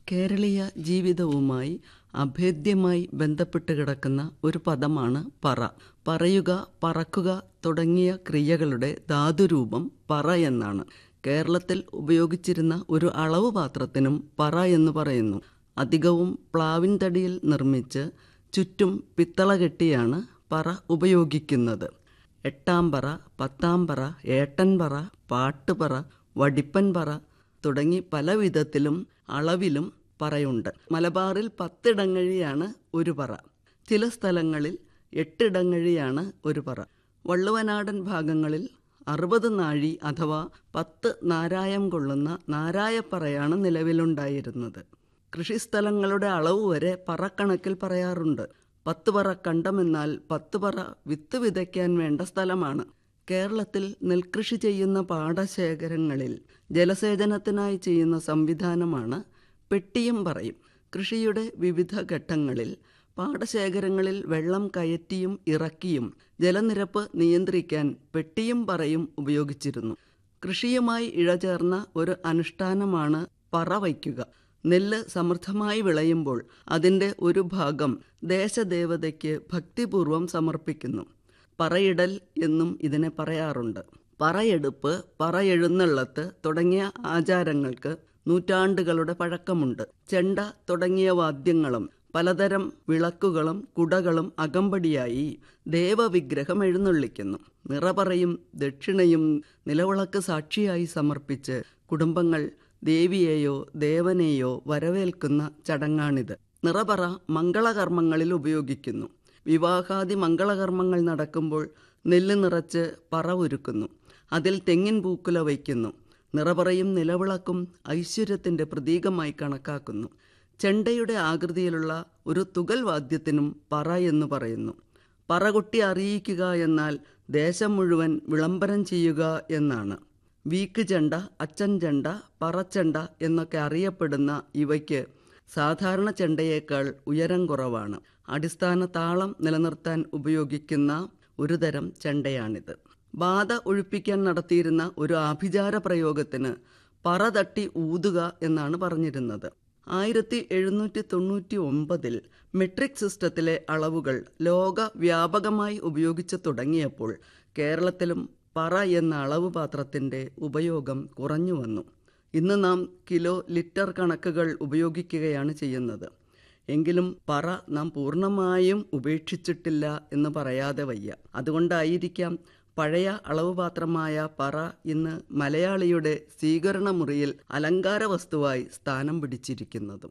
കേരളീയ ജീവിതവുമായി അഭേദ്യമായി ബന്ധപ്പെട്ട് കിടക്കുന്ന ഒരു പദമാണ് പറ പറയുക പറക്കുക തുടങ്ങിയ ക്രിയകളുടെ ധാതുരൂപം പറ എന്നാണ് കേരളത്തിൽ ഉപയോഗിച്ചിരുന്ന ഒരു അളവ് പാത്രത്തിനും പറ എന്ന് പറയുന്നു അധികവും പ്ലാവിൻ തടിയിൽ നിർമ്മിച്ച് ചുറ്റും പിത്തള കെട്ടിയാണ് പറ ഉപയോഗിക്കുന്നത് എട്ടാം പറ പത്താം പറ ഏട്ടൻ പറ പാട്ടുപറ വടിപ്പൻ പറ തുടങ്ങി പല വിധത്തിലും അളവിലും പറയുണ്ട് മലബാറിൽ പത്തിടങ്ങഴിയാണ് ഒരു പറ ചില സ്ഥലങ്ങളിൽ എട്ടിടങ്ങഴിയാണ് ഒരു പറ വള്ളുവനാടൻ ഭാഗങ്ങളിൽ അറുപത് നാഴി അഥവാ പത്ത് നാരായം കൊള്ളുന്ന നാരായപ്പറയാണ് നിലവിലുണ്ടായിരുന്നത് കൃഷിസ്ഥലങ്ങളുടെ അളവ് വരെ പറക്കണക്കിൽ പറയാറുണ്ട് പത്ത് പറ കണ്ടമെന്നാൽ പത്ത് പറ വിത്ത് വിതയ്ക്കാൻ വേണ്ട സ്ഥലമാണ് കേരളത്തിൽ നെൽകൃഷി ചെയ്യുന്ന പാടശേഖരങ്ങളിൽ ജലസേചനത്തിനായി ചെയ്യുന്ന സംവിധാനമാണ് പെട്ടിയും പറയും കൃഷിയുടെ വിവിധ ഘട്ടങ്ങളിൽ പാടശേഖരങ്ങളിൽ വെള്ളം കയറ്റിയും ഇറക്കിയും ജലനിരപ്പ് നിയന്ത്രിക്കാൻ പെട്ടിയും പറയും ഉപയോഗിച്ചിരുന്നു കൃഷിയുമായി ഇഴചേർന്ന ഒരു അനുഷ്ഠാനമാണ് പറ വയ്ക്കുക നെല്ല് സമൃദ്ധമായി വിളയുമ്പോൾ അതിൻ്റെ ഒരു ഭാഗം ദേശദേവതയ്ക്ക് ഭക്തിപൂർവം സമർപ്പിക്കുന്നു പറയിടൽ എന്നും ഇതിനെ പറയാറുണ്ട് പറയെടുപ്പ് പറയെഴുന്നള്ളത്ത് തുടങ്ങിയ ആചാരങ്ങൾക്ക് നൂറ്റാണ്ടുകളുടെ പഴക്കമുണ്ട് ചെണ്ട തുടങ്ങിയ വാദ്യങ്ങളും പലതരം വിളക്കുകളും കുടകളും അകമ്പടിയായി ദേവവിഗ്രഹം എഴുന്നള്ളിക്കുന്നു നിറപറയും ദക്ഷിണയും നിലവിളക്ക് സാക്ഷിയായി സമർപ്പിച്ച് കുടുംബങ്ങൾ ദേവിയെയോ ദേവനെയോ വരവേൽക്കുന്ന ചടങ്ങാണിത് നിറപറ മംഗളകർമ്മങ്ങളിൽ ഉപയോഗിക്കുന്നു വിവാഹാദി മംഗളകർമ്മങ്ങൾ നടക്കുമ്പോൾ നെല്ല് നിറച്ച് പറ ഒരുക്കുന്നു അതിൽ തെങ്ങിൻ പൂക്കുല വയ്ക്കുന്നു നിറപറയും നിലവിളക്കും ഐശ്വര്യത്തിൻ്റെ പ്രതീകമായി കണക്കാക്കുന്നു ചെണ്ടയുടെ ആകൃതിയിലുള്ള ഒരു തുകൽ വാദ്യത്തിനും പറ എന്ന് പറയുന്നു പറകൊട്ടി അറിയിക്കുക എന്നാൽ ദേശം മുഴുവൻ വിളംബരം ചെയ്യുക എന്നാണ് വീക്ക് ചെണ്ട അച്ചൻ ചെണ്ട പറച്ചെണ്ട എന്നൊക്കെ അറിയപ്പെടുന്ന ഇവയ്ക്ക് സാധാരണ ചെണ്ടയേക്കാൾ ഉയരം കുറവാണ് അടിസ്ഥാന താളം നിലനിർത്താൻ ഉപയോഗിക്കുന്ന ഒരു തരം ചെണ്ടയാണിത് ബാധ ഒഴിപ്പിക്കാൻ നടത്തിയിരുന്ന ഒരു ആഭിചാര പ്രയോഗത്തിന് പറ തട്ടി ഊതുക എന്നാണ് പറഞ്ഞിരുന്നത് ആയിരത്തി എഴുന്നൂറ്റി തൊണ്ണൂറ്റി ഒമ്പതിൽ മെട്രിക് സിസ്റ്റത്തിലെ അളവുകൾ ലോക വ്യാപകമായി ഉപയോഗിച്ചു തുടങ്ങിയപ്പോൾ കേരളത്തിലും പറ എന്ന അളവ് പാത്രത്തിൻ്റെ ഉപയോഗം കുറഞ്ഞു വന്നു ഇന്ന് നാം കിലോ ലിറ്റർ കണക്കുകൾ ഉപയോഗിക്കുകയാണ് ചെയ്യുന്നത് എങ്കിലും പറ നാം പൂർണ്ണമായും ഉപേക്ഷിച്ചിട്ടില്ല എന്ന് പറയാതെ വയ്യ അതുകൊണ്ടായിരിക്കാം പഴയ അളവ് പാത്രമായ പറ ഇന്ന് മലയാളിയുടെ സ്വീകരണ മുറിയിൽ അലങ്കാര വസ്തുവായി സ്ഥാനം പിടിച്ചിരിക്കുന്നതും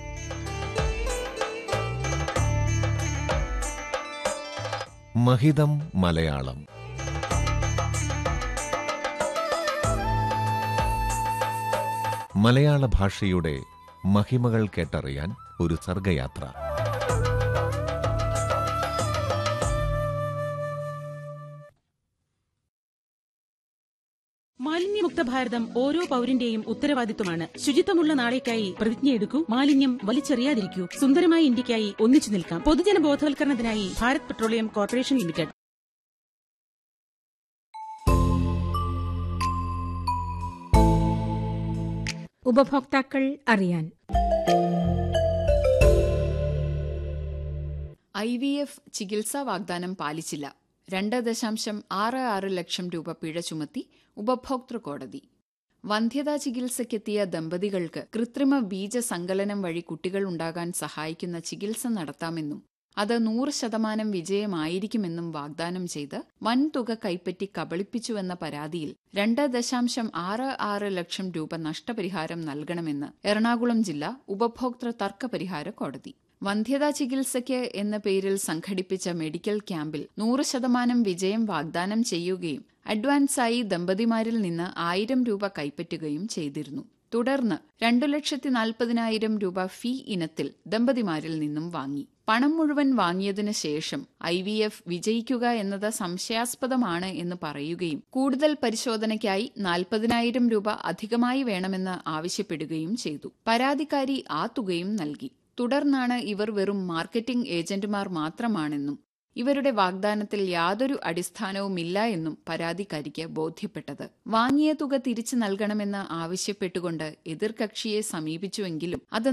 മഹിതം മലയാളം മലയാള ഭാഷയുടെ മഹിമകൾ കേട്ടറിയാൻ ഒരു സർഗയാത്ര മാലിന്യമുക്ത ഭാരതം ഓരോ പൗരന്റെയും ഉത്തരവാദിത്വമാണ് ശുചിത്വമുള്ള നാളേക്കായി പ്രതിജ്ഞയെടുക്കൂ മാലിന്യം വലിച്ചെറിയാതിരിക്കൂ സുന്ദരമായ ഇന്ത്യക്കായി ഒന്നിച്ചു നിൽക്കാം പൊതുജന ബോധവൽക്കരണത്തിനായി ഭാരത് പെട്രോളിയം കോർപ്പറേഷൻ ലിമിറ്റഡ് ഉപഭോക്താക്കൾ അറിയാൻ ഐ വി എഫ് ചികിത്സാ വാഗ്ദാനം പാലിച്ചില്ല രണ്ട് ദശാംശം ആറ് ആറ് ലക്ഷം രൂപ പിഴ ചുമത്തി ഉപഭോക്തൃ കോടതി വന്ധ്യതാ ചികിത്സയ്ക്കെത്തിയ ദമ്പതികൾക്ക് കൃത്രിമ ബീജസങ്കലനം വഴി കുട്ടികൾ ഉണ്ടാകാൻ സഹായിക്കുന്ന ചികിത്സ നടത്താമെന്നും അത് നൂറ് ശതമാനം വിജയമായിരിക്കുമെന്നും വാഗ്ദാനം ചെയ്ത് വൻതുക കൈപ്പറ്റി കബളിപ്പിച്ചുവെന്ന പരാതിയിൽ രണ്ട് ദശാംശം ആറ് ആറ് ലക്ഷം രൂപ നഷ്ടപരിഹാരം നൽകണമെന്ന് എറണാകുളം ജില്ലാ ഉപഭോക്തൃ തർക്ക പരിഹാര കോടതി വന്ധ്യതാ ചികിത്സയ്ക്ക് എന്ന പേരിൽ സംഘടിപ്പിച്ച മെഡിക്കൽ ക്യാമ്പിൽ നൂറ് ശതമാനം വിജയം വാഗ്ദാനം ചെയ്യുകയും അഡ്വാൻസായി ദമ്പതിമാരിൽ നിന്ന് ആയിരം രൂപ കൈപ്പറ്റുകയും ചെയ്തിരുന്നു തുടർന്ന് രണ്ടു ലക്ഷത്തി നാൽപ്പതിനായിരം രൂപ ഫീ ഇനത്തിൽ ദമ്പതിമാരിൽ നിന്നും വാങ്ങി പണം മുഴുവൻ വാങ്ങിയതിനു ശേഷം ഐ വി എഫ് വിജയിക്കുക എന്നത് സംശയാസ്പദമാണ് എന്ന് പറയുകയും കൂടുതൽ പരിശോധനയ്ക്കായി നാൽപ്പതിനായിരം രൂപ അധികമായി വേണമെന്ന് ആവശ്യപ്പെടുകയും ചെയ്തു പരാതിക്കാരി ആ തുകയും നൽകി തുടർന്നാണ് ഇവർ വെറും മാർക്കറ്റിംഗ് ഏജന്റുമാർ മാത്രമാണെന്നും ഇവരുടെ വാഗ്ദാനത്തിൽ യാതൊരു അടിസ്ഥാനവുമില്ല എന്നും പരാതിക്കാരിക്ക് ബോധ്യപ്പെട്ടത് വാങ്ങിയ തുക തിരിച്ചു നൽകണമെന്ന് ആവശ്യപ്പെട്ടുകൊണ്ട് എതിർകക്ഷിയെ സമീപിച്ചുവെങ്കിലും അത്